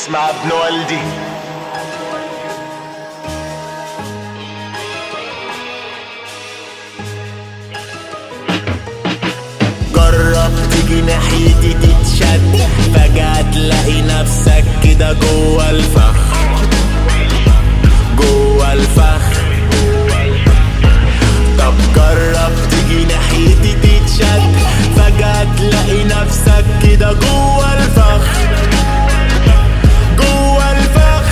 اسمع ابن والدي جرب تيجي ناحيتي تتشد فجأة تلاقي نفسك كده جوه الفخ جوه الفخ طب جرب تيجي ناحيتي تتشد فجأة تلاقي نفسك كده جوه الفخ جوه الفخ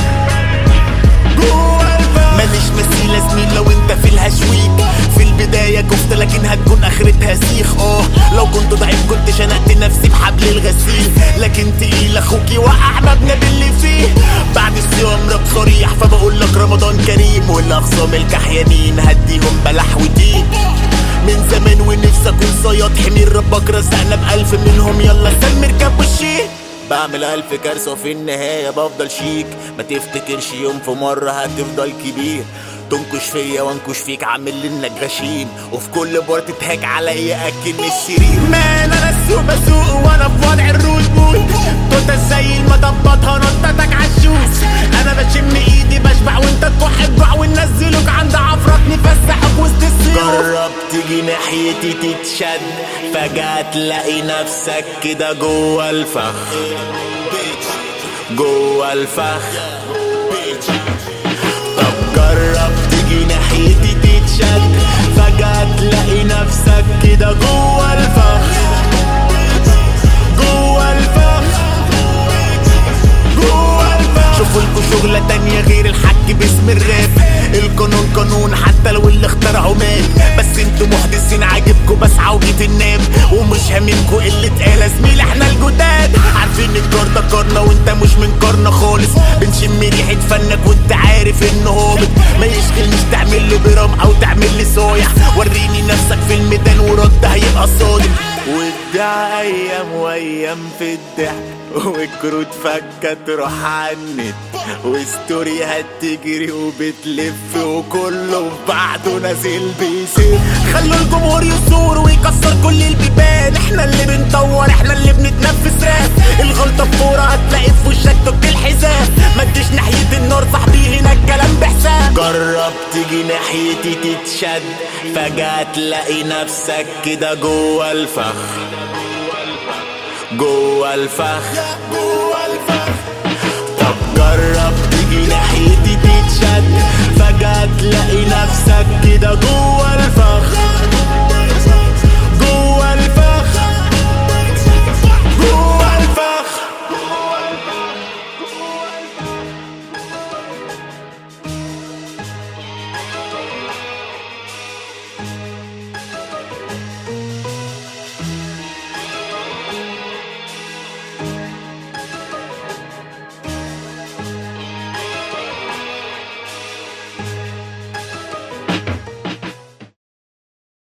جوه الفخ ماليش مثيل زميل لو انت في الهشويك في البداية كفت لكن هتكون اخرتها سيخ اه لو كنت ضعيف كنت شنقت نفسي بحبل الغسيل لكن تقيل اخوك يوقع مبنى باللي فيه بعد الصيام رب صريح فبقول لك رمضان كريم والاخصام الكحيانين هديهم بلح ودين من زمان ونفسي اكون صياد حمير ربك رزقنا بألف منهم يلا سلم اركب وشي بعمل ألف كارثة وفي النهاية بفضل شيك ما تفتكرش يوم في مرة هتفضل كبير تنكش فيا وانكش فيك عامل لي انك غشيم وفي كل بار تتهاج عليا اكن السرير مان انا السوق بسوق وانا في وضع الروت بوت توتا زي المطبطها نطتك عالشوز انا بشم ايدي بشبع وانت تكح الجوع وننزلوك عند عفرك نفسحك وسط السيوف جرب تيجي ناحيتي تتشد فجأة تلاقي نفسك كده جوه الفخ جوه الفخ طب جرب تيجي ناحيتي تتشد فجأة تلاقي نفسك كده جوه الفخ جوه الفخ جوه الفخ شوفوا لكم شغلة تانية غير الحك باسم الراب القانون قانون حتى لو اللي اخترعه مات بس انتوا محدثين عاجبكوا بس عوجة الناب ومش هاممكوا اللي اتقال زميل احنا الجداد عارفين الكار ده كارنا وانت مش من كارنا خالص بنشم ريحة فنك وانت عارف انه هابط ما يشغلنيش تعمل لي برام او تعمل لي صايع وريني نفسك في الميدان ورد هيبقى صادق وادعى ايام وايام في الضحك والكروت فكة تروح عنت وستوري هتجري وبتلف وكله في بعضه نازل بيسيب خلوا الجمهور يثور ويكسر كل البيبان احنا اللي بنطور احنا اللي بنتنفس راب الغلطة بفورة هتلاقي في وشك توك الحزام ما تجيش ناحية النار صاحبي هنا الكلام بحساب جرب تيجي ناحيتي تتشد فجأة تلاقي نفسك كده جوه الفخ جوه الفخ جوه الفخ طب جرب تيجي ناحيتي تتشد فجأة تلاقي نفسك كده جوه